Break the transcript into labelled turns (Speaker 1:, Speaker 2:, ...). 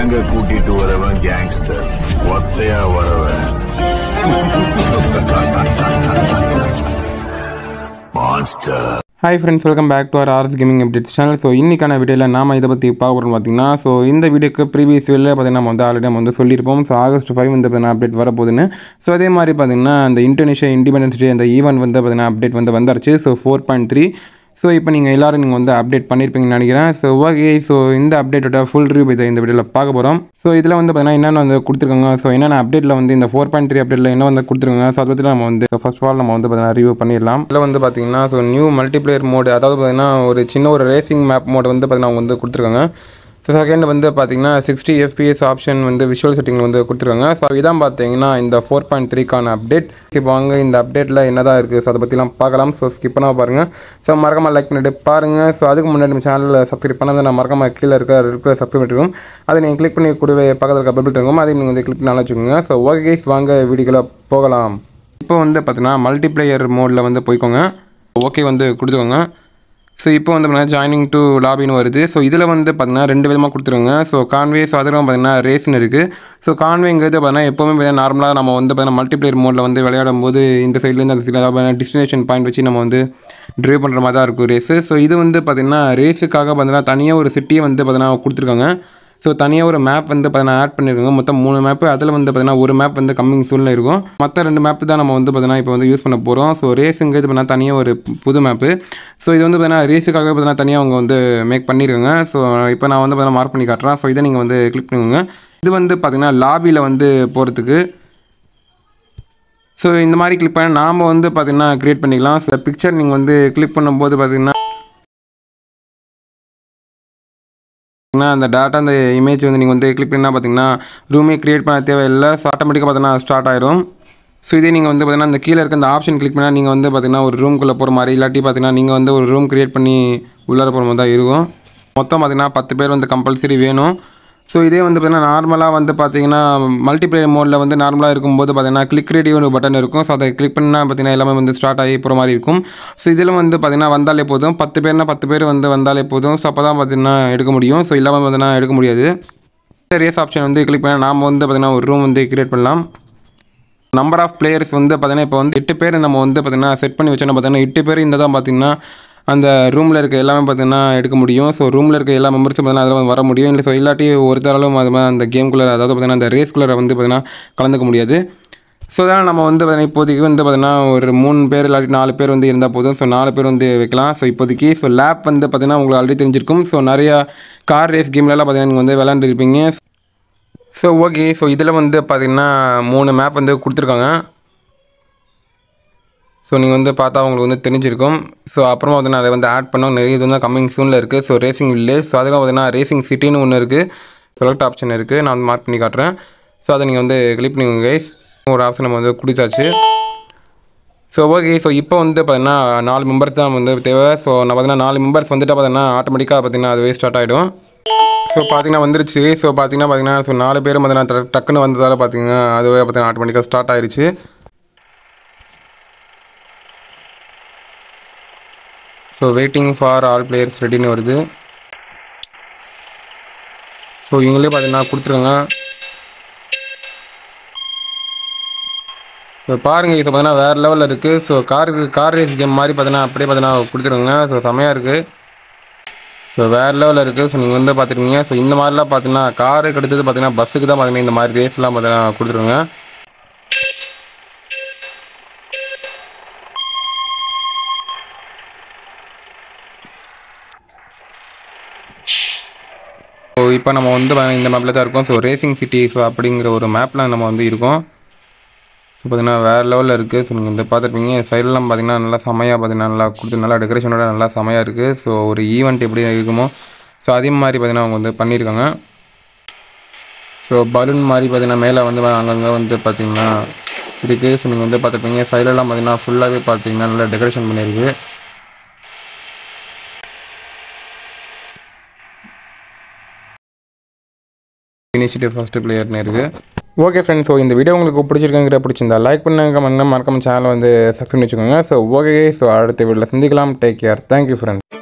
Speaker 1: கேங்க கூட்டிட்டு வரவன் கேங்ஸ்டர் ஒத்தையா வரவன் monster
Speaker 2: hi friends welcome back to our ஆர்ஸ் கேமிங் அப்டேட்ஸ் சேனல் ஸோ இன்னைக்கான வீடியோவில் நாம இதை பற்றி பார்க்க போகிறோம் பார்த்தீங்கன்னா ஸோ இந்த வீடியோக்கு ப்ரீவியஸ் வீடியோவில் பார்த்தீங்கன்னா நம்ம வந்து ஆல்ரெடி நம்ம வந்து சொல்லியிருப்போம் ஸோ ஆகஸ்ட் ஃபைவ் வந்து பார்த்தீங்கன்னா அப்டேட் வரப்போகுதுன்னு ஸோ அதே மாதிரி பார்த்தீங்கன்னா அந்த இந்தோனேஷியா இண்டிபெண்டன்ஸ் டே அந்த ஈவெண்ட் வந்து பார்த்தீங்கன்னா அப்டேட் வந்து வந்துருச்சு so four point three so இப்போ நீங்கள் எல்லோரும் நீங்கள் வந்து அப்டேட் பண்ணியிருப்பீங்கன்னு நினைக்கிறேன் ஸோ ஓகே ஸோ இந்த அப்டேட்டோட ஃபுல் ரிவ்யூ இதை இந்த வீடியோவில் பார்க்க போகிறோம் ஸோ இதில் வந்து பார்த்தீங்கன்னா என்னென்ன வந்து கொடுத்துருக்காங்க ஸோ என்னென்ன அப்டேட்டில் வந்து இந்த ஃபோர் பாயிண்ட் த்ரீ அப்டேட்டில் என்ன வந்து கொடுத்துருக்காங்க ஸோ அதை பற்றி நம்ம வந்து ஃபர்ஸ்ட் ஆஃப் ஆல் நம்ம வந்து பார்த்தீங்கன்னா ரிவ்யூ பண்ணிடலாம் இதில் வந்து பார்த்தீங்கன்னா ஸோ நியூ மல்டிப்ளேயர் மோடு அதாவது பார்த்தீங்கன்னா ஒரு சின்ன ஒரு ரேசிங் மேப் மோடு வந்து பார்த்தீங்கன்னா அவங்க வந்து கொடுத்துருக்காங்க ஸோ செகண்ட் வந்து பார்த்தீங்கன்னா சிக்ஸ்டி எஃபிஎஸ் ஆப்ஷன் வந்து விஷுவல் செட்டிங் வந்து கொடுத்துருக்காங்க ஸோ இதான் பார்த்தீங்கன்னா இந்த ஃபோர் பாயிண்ட் த்ரீக்கான அப்டேட் இப்போ வாங்க இந்த அப்டேட்டில் என்னதான் இருக்குது ஸோ அதை பற்றிலாம் பார்க்கலாம் ஸோ ஸ்கிப் பண்ணால் பாருங்கள் ஸோ மறக்காமல் லைக் பண்ணிட்டு பாருங்கள் ஸோ அதுக்கு முன்னாடி நம்ம சேனலில் சப்ஸ்கிரைப் பண்ணாத நான் மறக்காமல் கீழே இருக்க இருக்கிற சப்ஸ்கிரைப் இருக்கும் அதை நீங்கள் கிளிக் பண்ணி கூடவே பக்கத்தில் இருக்க பெல் இருக்கும் அதையும் நீங்கள் வந்து கிளிக் பண்ணி வச்சுக்கோங்க ஸோ ஓகே வாங்க வீடியோக்குள்ளே போகலாம் இப்போ வந்து பார்த்தீங்கன்னா மல்டிப்ளேயர் மோடில் வந்து போய்க்கோங்க ஓகே வந்து கொடுத்துக்கோங்க ஸோ இப்போ வந்து பார்த்தீங்கன்னா ஜாயினிங் டு லாபின்னு வருது ஸோ இதில் வந்து பார்த்தீங்கன்னா ரெண்டு விதமாக கொடுத்துருங்க ஸோ கான்வே ஸோ அதில் பார்த்தீங்கன்னா ரேஸ்னு இருக்குது ஸோ கான்வேங்கிறது பார்த்தீங்கன்னா எப்போவுமே பார்த்தீங்கன்னா நார்மலாக நம்ம வந்து பார்த்தீங்கன்னா மல்டிப்ளேயர் மோடில் வந்து விளையாடும் போது இந்த சைட்லேருந்து அந்த சைடில் அதாவது டெஸ்டினேஷன் பாயிண்ட் வச்சு நம்ம வந்து ட்ரைவ் பண்ணுற மாதிரி தான் இருக்கும் ரேஸு ஸோ இது வந்து பார்த்தீங்கன்னா ரேஸுக்காக பார்த்தீங்கன்னா தனியாக ஒரு சிட்டியை வந்து பார்த்தீங்கன்னா கொடுத்துருக்காங்க ஸோ தனியாக ஒரு மேப் வந்து பார்த்தீங்கன்னா ஆட் பண்ணியிருக்காங்க மொத்தம் மூணு மேப்பு அதில் வந்து பார்த்தீங்கன்னா ஒரு மேப் வந்து கம்மிங் சூழ்நிலை இருக்கும் மற்ற ரெண்டு மேப் தான் நம்ம வந்து பார்த்தீங்கன்னா இப்போ வந்து யூஸ் பண்ண போகிறோம் ஸோ ரேஸுங்கிறது பார்த்தீங்கன்னா தனியாக ஒரு புது மேப்பு ஸோ இது வந்து பார்த்தீங்கன்னா ரேஸுக்காக பார்த்தீங்கன்னா தனியாக அவங்க வந்து மேக் பண்ணியிருக்காங்க ஸோ இப்போ நான் வந்து பார்த்தீங்கன்னா மார்க் பண்ணி காட்டுறேன் ஸோ இதை நீங்கள் வந்து கிளிக் பண்ணுங்க இது வந்து பார்த்தீங்கன்னா லாபியில் வந்து போகிறதுக்கு ஸோ இந்த மாதிரி கிளிக் பண்ண நாம் வந்து பார்த்தீங்கன்னா க்ரியேட் பண்ணிக்கலாம் ஸோ பிக்சர் நீங்கள் வந்து கிளிக் பண்ணும்போது பார்த்தீங்கன்னா பார்த்தீங்கன்னா அந்த டேட்டா அந்த இமேஜ் வந்து நீங்கள் வந்து கிளிக் பண்ணால் பார்த்தீங்கன்னா ரூமே க்ரியேட் பண்ண தேவையில்லை ஸோ ஆட்டோமேட்டிக்காக பார்த்தீங்கன்னா ஸ்டார்ட் ஆயிரும் ஸோ இதே நீங்கள் வந்து பார்த்தீங்கன்னா அந்த கீழே இருக்க அந்த ஆப்ஷன் கிளிக் பண்ணால் நீங்கள் வந்து பார்த்தீங்கன்னா ஒரு ரூம்குள்ளே போகிற மாதிரி இல்லாட்டி பார்த்தீங்கன்னா நீங்கள் வந்து ஒரு ரூம் க்ரியேட் பண்ணி உள்ளார போகிற மாதிரி தான் இருக்கும் மொத்தம் பார்த்தீங்கன்னா பத்து பேர் வந்து கம்பல்சரி வேணும் ஸோ இதே வந்து பார்த்தீங்கன்னா நார்மலாக வந்து பார்த்தீங்கன்னா மல்டிப்ளேயர் மோடில் வந்து நார்மலாக இருக்கும்போது பார்த்தீங்கன்னா கிளிக் ரேடியோ ஒரு பட்டன் இருக்கும் ஸோ அதை கிளிக் பண்ணால் பார்த்தீங்கன்னா எல்லாமே வந்து ஸ்டார்ட் ஆகி போகிற மாதிரி இருக்கும் ஸோ இதில் வந்து பார்த்தீங்கன்னா வந்தாலே போதும் பத்து பேர்னா பத்து பேர் வந்து வந்தாலே போதும் ஸோ அப்போ தான் பார்த்தீங்கன்னா எடுக்க முடியும் ஸோ இல்லாமல் பார்த்தீங்கன்னா எடுக்க முடியாது ரேஸ் ஆப்ஷன் வந்து கிளிக் பண்ணால் நாம் வந்து பார்த்தீங்கன்னா ஒரு ரூம் வந்து கிரியேட் பண்ணலாம் நம்பர் ஆஃப் பிளேயர்ஸ் வந்து பார்த்தீங்கன்னா இப்போ வந்து எட்டு பேர் நம்ம வந்து பார்த்தீங்கன்னா செட் பண்ணி வச்சோன்னா பார்த்தீங்கன்னா எட்டு பேர் இந்த தான் பார்த்தீங்கன்னா அந்த ரூமில் இருக்க எல்லாமே பார்த்தீங்கன்னா எடுக்க முடியும் ஸோ ரூமில் இருக்க எல்லா மெம்பர்ஸும் பார்த்தீங்கன்னா அதில் வந்து வர முடியும் இல்லை ஸோ இல்லாட்டி ஒருத்தராலும் அது மாதிரி அந்த கேம்குள்ளே அதாவது பார்த்தீங்கன்னா அந்த ரேஸ்குள்ளே வந்து பார்த்தீங்கன்னா கலந்துக்க முடியாது ஸோ அதனால் நம்ம வந்து பார்த்தீங்கன்னா இப்போதைக்கு வந்து பார்த்தீங்கன்னா ஒரு மூணு பேர் இல்லாட்டி நாலு பேர் வந்து இருந்தால் போதும் ஸோ நாலு பேர் வந்து வைக்கலாம் ஸோ இப்போதைக்கு ஸோ லேப் வந்து பார்த்தீங்கன்னா உங்களுக்கு ஆல்ரெடி தெரிஞ்சிருக்கும் ஸோ நிறையா கார் ரேஸ் கேம்லலாம் பார்த்தீங்கன்னா நீங்கள் வந்து விளாண்டுருப்பீங்க ஸோ ஓகே ஸோ இதில் வந்து பார்த்தீங்கன்னா மூணு மேப் வந்து கொடுத்துருக்காங்க ஸோ நீங்கள் வந்து பார்த்தா உங்களுக்கு வந்து தெரிஞ்சிருக்கும் ஸோ அப்புறமா வந்து நான் அதை வந்து ஆட் பண்ணோம் நிறைய இது வந்து கம்மிங் சூனில் இருக்குது ஸோ ரேசிங் வில்லேஜ் ஸோ அதில் பார்த்தீங்கன்னா ரேசிங் சிட்டின்னு ஒன்று இருக்குது செலக்ட் ஆப்ஷன் இருக்குது நான் வந்து மார்க் பண்ணி காட்டுறேன் ஸோ அதை நீங்கள் வந்து கிளிக் பண்ணிக்கோங்க கைஸ் ஒரு ஆப்ஷன் நம்ம வந்து குடிச்சாச்சு ஸோ ஓகே ஸோ இப்போ வந்து பார்த்தீங்கன்னா நாலு மெம்பர்ஸ் தான் வந்து தேவை ஸோ நான் பார்த்தீங்கன்னா நாலு மெம்பர்ஸ் வந்துட்டால் பார்த்தீங்கன்னா ஆட்டோமேட்டிக்காக பார்த்தீங்கன்னா அதுவே ஸ்டார்ட் ஆகிடும் ஸோ பார்த்தீங்கன்னா வந்துருச்சு ஸோ பார்த்தீங்கன்னா பார்த்தீங்கன்னா ஸோ நாலு பேரும் பார்த்தீங்கன்னா டக்குன்னு வந்ததால் பார்த்தீங்கன்னா அதுவே பார்த்தீங்கன்னா ஆட்டோமேட்டிக்காக ஸ்டார்ட் ஆயிடுச்சு so waiting for all players ரெடின்னு வருது ஸோ இவங்களே பார்த்தீங்கன்னா கொடுத்துருங்க இப்போ பாருங்கள் இப்போ பார்த்தீங்கன்னா வேறு லெவலில் இருக்குது so car car race game மாதிரி பார்த்தீங்கன்னா அப்படியே பார்த்தீங்கன்னா கொடுத்துருங்க ஸோ செமையாக இருக்குது ஸோ வேறு லெவலில் இருக்குது ஸோ நீங்கள் வந்து பார்த்துருக்கீங்க ஸோ இந்த மாதிரிலாம் பார்த்தீங்கன்னா காருக்கு அடுத்தது பார்த்தீங்கன்னா பஸ்ஸுக்கு தான் பார்த்தீங்கன்னா இந்த மாதிரி ரேஸ்லாம் பார்த்தீங்கன்னா கொடுத்துருங்க ஸோ இப்போ நம்ம வந்து பாத்தீங்கன்னா இந்த மேப்பில் தான் இருக்கோம் ஸோ ரேசிங் சிட்டி ஸோ அப்படிங்கிற ஒரு மேப்பில் நம்ம வந்து இருக்கோம் ஸோ பார்த்தீங்கன்னா வேறு லெவலில் இருக்குது ஸோ நீங்கள் இந்த பார்த்துருப்பீங்க சைட்லாம் பார்த்தீங்கன்னா நல்லா செமையாக பார்த்தீங்கன்னா நல்லா கொடுத்து நல்லா டெக்கரேஷனோட நல்லா செமையாக இருக்குது ஸோ ஒரு ஈவெண்ட் எப்படி இருக்குமோ ஸோ அதே மாதிரி பார்த்தீங்கன்னா அவங்க வந்து பண்ணியிருக்காங்க ஸோ பலூன் மாதிரி பார்த்தீங்கன்னா மேலே வந்து அங்கங்கே வந்து பார்த்தீங்கன்னா இருக்குது ஸோ நீங்கள் வந்து பார்த்துருப்பீங்க சைடெல்லாம் பார்த்தீங்கன்னா ஃபுல்லாகவே பார்த்தீங்கன்னா நல்லா டெக்கரேஷன் பண்ணியிருக்கு இனிஷியேட்டிவ் ஃபஸ்ட்டு பிளேயர்னு இருக்குது ஓகே ஃப்ரெண்ட்ஸ் ஸோ இந்த வீடியோ உங்களுக்கு பிடிச்சிருக்குங்கிற பிடிச்சிருந்தா லைக் பண்ணுங்க கமெண்ட் மறக்காம சேனல் வந்து சப்ஸ்கிரைப் வச்சுக்கோங்க ஸோ ஓகே ஸோ அடுத்த வீடியோவில் சந்திக்கலாம் டேக் கேர் தேங்க்யூ ஃப்ரெண்ட்ஸ்